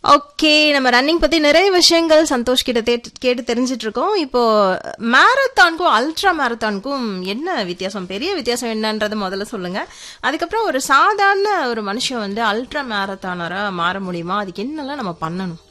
Okay நம்ம running பத்தி நிறைய விஷயங்கள் சந்தோஷ் கிட்ட தே- கேட்டு தெரிஞ்சிட்டு இருக்கோம் இப்போ மேரத்தானுக்கும் அல்ட்ரா மேரத்தானுக்கும் என்ன வித்தியாசம் பெரிய வித்தியாசம் என்னன்றதை முதல்ல சொல்லுங்க அதுக்கப்புறம் ஒரு சாதாரண ஒரு மனுஷன் வந்து அல்ட்ரா மேரத்தானரா மாற முடியுமா அதுக்கு என்னெல்லாம் நம்ம பண்ணணும்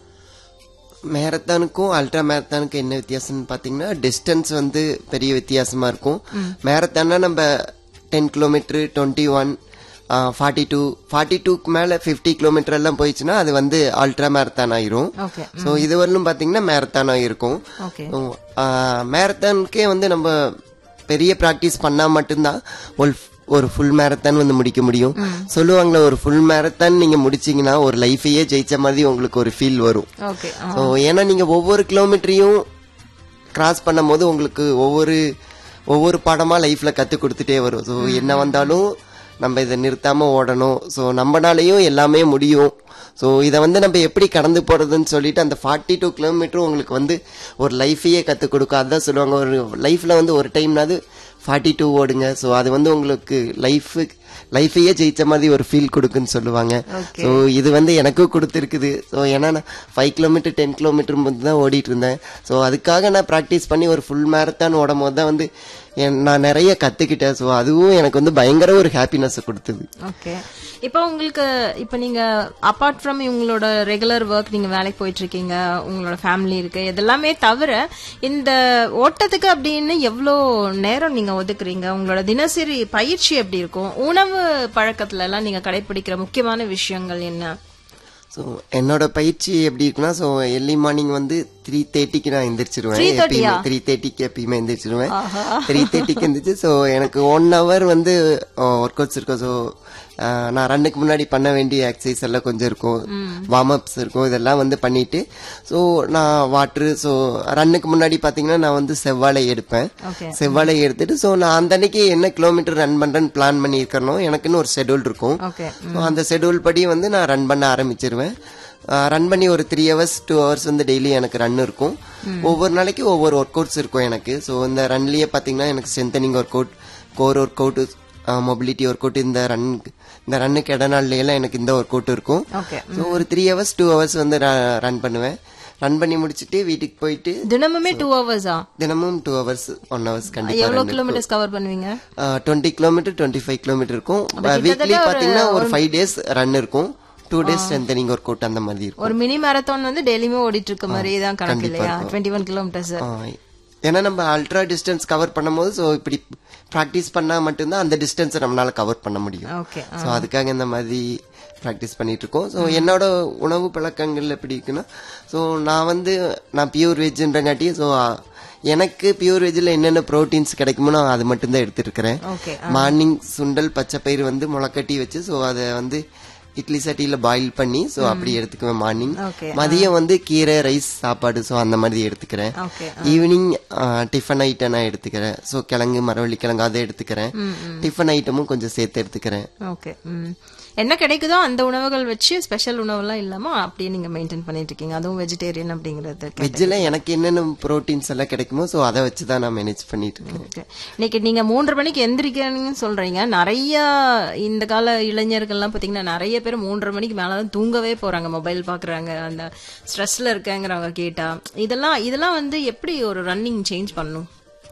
மேரத்தானுக்கும் அல்ட்ரா மேரத்தானுக்கும் என்ன வித்தியாசம்னு பாத்தீங்கன்னா டிஸ்டன்ஸ் வந்து பெரிய வித்தியாசமா இருக்கும் மேரத்தான்னா நம்ம ten kilometre twenty one forty two forty டூக்கு மேல ஃபிஃப்டி கிலோமீட்டர் எல்லாம் போயிடுச்சுன்னா அது வந்து அல்ட்ரா மேரத்தான் ஆயிரும் ஓகே ஸோ இது வரலும் பாத்தீங்கன்னா மேரத்தான் ஆயிருக்கும் ஓகே மேரத்தானுக்கே வந்து நம்ம பெரிய ப்ராக்டிஸ் பண்ணா மட்டும்தான் ஒரு ஒரு ஃபுல் மேரத்தான் வந்து முடிக்க முடியும் சொல்லுவாங்களே ஒரு ஃபுல் மேரத்தான் நீங்க முடிச்சீங்கன்னா ஒரு லைஃபையே ஜெயிச்ச மாதிரி உங்களுக்கு ஒரு ஃபீல் வரும் ஓகே ஸோ ஏன்னா நீங்க ஒவ்வொரு கிலோமீட்டரையும் கிராஸ் பண்ணும்போது உங்களுக்கு ஒவ்வொரு ஒவ்வொரு பாடமா லைஃப்ல கத்து கொடுத்துட்டே வரும் ஸோ என்ன வந்தாலும் நம்ம இதை நிறுத்தாம ஓடணும் ஸோ நம்மனாலையும் எல்லாமே முடியும் ஸோ இதை வந்து நம்ம எப்படி கடந்து போறதுன்னு சொல்லிட்டு அந்த ஃபார்ட்டி டூ கிலோமீட்டரும் உங்களுக்கு வந்து ஒரு லைஃபையே கற்றுக் கொடுக்கும் அதான் சொல்லுவாங்க ஒரு லைஃப்ல வந்து ஒரு டைம்னாவது ஃபார்ட்டி டூ ஓடுங்க ஸோ அது வந்து உங்களுக்கு லைஃப் லைஃபையே ஜெயிச்ச மாதிரி ஒரு ஃபீல் கொடுக்குன்னு சொல்லுவாங்க Okay. ஸோ இது வந்து எனக்கும் கொடுத்துருக்குது ஸோ ஏன்னா நான் ஃபைவ் கிலோமீட்டர் டென் கிலோமீட்டர் மட்டும் தான் ஓடிட்டு இருந்தேன் ஸோ அதுக்காக நான் ப்ராக்டிஸ் பண்ணி ஒரு ஃபுல் மேரத்தான் ஓடும் போது தான் வந்து என்- நான் நிறைய கற்றுக்கிட்டேன் ஸோ அதுவும் எனக்கு வந்து பயங்கர ஒரு ஹாப்பினஸ் கொடுத்தது ஓகே இப்போ உங்களுக்கு இப்போ நீங்க அப்பார்ட் ஃப்ரம் உங்களோட ரெகுலர் ஒர்க் நீங்க வேலைக்கு போயிட்டு இருக்கீங்க உங்களோட ஃபேமிலி இருக்கு இதெல்லாமே தவிர இந்த ஓட்டத்துக்கு அப்படின்னு எவ்வளோ நேரம் நீங்க ஒதுக்குறீங்க உங்களோட தினசரி பயிற்சி எப்படி இருக்கும் உணவு பழக்கத்துல எல்லாம் நீங்க கடைபிடிக்கிற முக்கியமான விஷயங்கள் என்ன ஸோ என்னோட பயிற்சி எப்படி இருக்குன்னா ஸோ எர்லி மார்னிங் வந்து த்ரீ தேர்ட்டிக்கு நான் எந்திரிச்சிருவேன் 3:30 எப்பயுமே த்ரீ தேர்ட்டிக்கு எப்பயுமே எந்திரிச்சிருவேன் த்ரீ தேர்ட்டிக்கு எந்திரிச்சு ஸோ எனக்கு ஒன் ஹவர் வந்து ஒர்க் அவுட்ஸ் இருக்கும் ஸோ நான் ரன்னுக்கு முன்னாடி பண்ண வேண்டிய எக்ஸசைஸ் எல்லாம் கொஞ்சம் இருக்கும் வார்ம் அப்ஸ் இருக்கும் இதெல்லாம் வந்து பண்ணிட்டு ஸோ நான் வாட்ரு ஸோ ரன்னுக்கு முன்னாடி பார்த்தீங்கன்னா நான் வந்து செவ்வாழை எடுப்பேன் ஓகே செவ்வாழை எடுத்துட்டு ஸோ நான் அந்த அன்னைக்கு என்ன கிலோமீட்டர் ரன் பண்றேன்னு பிளான் பண்ணியிருக்கனோ எனக்குன்னு ஒரு ஷெட்யூல் இருக்கும் ஓகே ஸோ அந்த ஷெட்யூல் படி வந்து நான் ரன் பண்ண ஆரம்பிச்சிருவேன் ரன் பண்ணி ஒரு த்ரீ ஹவர்ஸ் டூ ஹவர்ஸ் வந்து டெய்லி எனக்கு ரன் இருக்கும் ஒவ்வொரு நாளைக்கு ஒவ்வொரு ஒர்க் அவுட்ஸ் இருக்கும் எனக்கு ஸோ இந்த ரன்லயே பார்த்தீங்கன்னா எனக்கு strengthening workout core workout mobility workout இந்த ரன் இந்த ரன்னுக்கு இட நாள்ல எல்லாம் எனக்கு இந்த ஒர்க் அவுட் இருக்கும் ஓகே ஸோ ஒரு த்ரீ ஹவர்ஸ் டூ ஹவர்ஸ் வந்து ரன் பண்ணுவேன் ரன் பண்ணி முடிச்சிட்டு வீட்டுக்கு போயிட்டு தினமுமே டூ ஹவர்ஸா தினமும் டூ ஹவர்ஸ் ஒன் ஹவர்ஸ் கண்டிப்பா எவ்வளவு கிலோமீட்டர்ஸ் கவர் பண்ணுவீங்க twenty kilometre twenty five kilometre இருக்கும் வீக்லி பாத்தீங்கன்னா ஒரு ஃபைவ் டேஸ் ரன் இருக்கும் two days strengthening workout அந்த மாதிரி இருக்கும் ஒரு மினி மேரத்தான் வந்து டெய்லியுமே ஓடிட்டு இருக்க மாதிரி தான் கணக்கு இல்லையா டுவெண்ட்டி ஒன் கிலோமீட்டர்ஸ் ஆ, ஏன்னா நம்ம அல்ட்ரா டிஸ்டன்ஸ் கவர் பண்ணும்போது ஸோ இப்படி ப்ராக்டிஸ் பண்ணா மட்டும்தான் அந்த டிஸ்டன்ஸை நம்மளால கவர் பண்ண முடியும் ஓகே ஸோ அதுக்காக இந்த மாதிரி ப்ராக்டிஸ் பண்ணிட்டு இருக்கோம் ஸோ என்னோட உணவு பழக்கங்கள் எப்படி இருக்குன்னா ஸோ நான் வந்து நான் பியூர் வெஜ்ன்றங்காட்டி ஸோ எனக்கு பியூர் வெஜ்ல என்னென்ன ப்ரோட்டீன்ஸ் கிடைக்குமோ நான் அது மட்டும்தான் எடுத்துட்டு இருக்கிறேன் ஓகே மார்னிங் சுண்டல் பச்சை பயிறு வந்து முளைக்கட்டி வச்சு ஸோ அதை வந்து இட்லி சட்டியில பாயில் பண்ணி ஸோ அப்படி எடுத்துக்குவேன் மார்னிங் ஓகே மதியம் வந்து கீரை ரைஸ் சாப்பாடு ஸோ அந்த மாதிரி எடுத்துக்கிறேன் ஓகே ஈவினிங் டிஃபன் ஐட்டம் நான் எடுத்துக்கிறேன் ஸோ கிழங்கு மரவள்ளி கிழங்கு அதை எடுத்துக்கிறேன் டிஃபன் ஐட்டமும் கொஞ்சம் சேர்த்து எடுத்துக்கிறேன் ஓகே ம் என்ன கிடைக்குதோ அந்த உணவுகள் வச்சு ஸ்பெஷல் உணவுலாம் இல்லாம அப்படியே நீங்க மெயின்டைன் பண்ணிட்டு இருக்கீங்க அதுவும் வெஜிடேரியன் அப்படிங்கறது வெஜ்ஜில் எனக்கு என்னென்ன ப்ரோட்டீன்ஸ் எல்லாம் கிடைக்குமோ ஸோ அதை வச்சு தான் நான் மேனேஜ் பண்ணிட்டு இருக்கேன் Okay. இன்னைக்கு நீங்க மூன்றரை மணிக்கு எந்திரிக்கிறீங்கன்னு சொல்றீங்க நிறைய இந்த கால இளைஞர்கள்லாம் பாத்தீங்கன்னா நிறைய பேர் மூன்றரை மணிக்கு மேலதான் தூங்கவே போறாங்க மொபைல் பாக்குறாங்க அந்த ஸ்ட்ரெஸ்ல இருக்கேங்கிறவங்க கேட்டா இதெல்லாம் இதெல்லாம் வந்து எப்படி ஒரு ரன்னிங் சேஞ்ச் பண்ணும்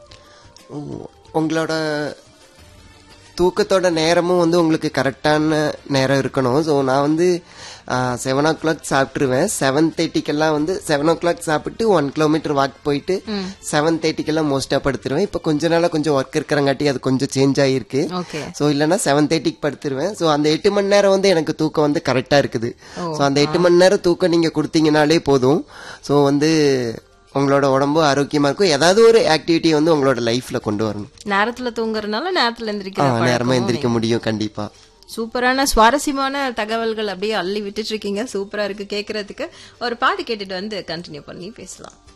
உ- உங்களோட தூக்கத்தோட நேரமும் வந்து உங்களுக்கு கரெக்டான நேரம் இருக்கணும் ஸோ நான் வந்து செவன் ஓ கிளாக் சாப்பிட்டுருவேன் செவன் தேர்ட்டிக்கெல்லாம் வந்து செவன் ஓ கிளாக் சாப்பிட்டு ஒன் கிலோமீட்டர் வாக் போயிட்டு செவன் தேர்ட்டிக்கெல்லாம் மோஸ்ட்டாக படுத்துருவேன் இப்போ கொஞ்ச நாளாக கொஞ்சம் ஒர்க் இருக்கிறங்காட்டி அது கொஞ்சம் சேஞ்ச் ஆகிருக்கு ஓகே ஸோ இல்லைன்னா செவன் தேர்ட்டிக்கு படுத்துருவேன் ஸோ அந்த எட்டு மணி நேரம் வந்து எனக்கு தூக்கம் வந்து கரெக்டாக இருக்குது ஸோ அந்த எட்டு மணி நேரம் தூக்கம் நீங்கள் கொடுத்தீங்கனாலே போதும் ஸோ வந்து உங்களோட உடம்பு ஆரோக்கியமா இருக்கும் ஏதாவது ஒரு ஆக்டிவிட்டி வந்து உங்களோட லைஃப்ல கொண்டு வரணும் நேரத்துல தூங்குறதுனால நேரத்துல ஆ, எந்திரிக்கிற நேரமா பழக்கமும் எந்திரிக்க முடியும் கண்டிப்பா சூப்பரான சுவாரஸ்யமான தகவல்கள் அப்படியே அள்ளி விட்டுட்டு இருக்கீங்க சூப்பரா இருக்கு கேக்குறதுக்கு ஒரு பாட்டு கேட்டுட்டு வந்து கண்டினியூ பண்ணி பேசலாம்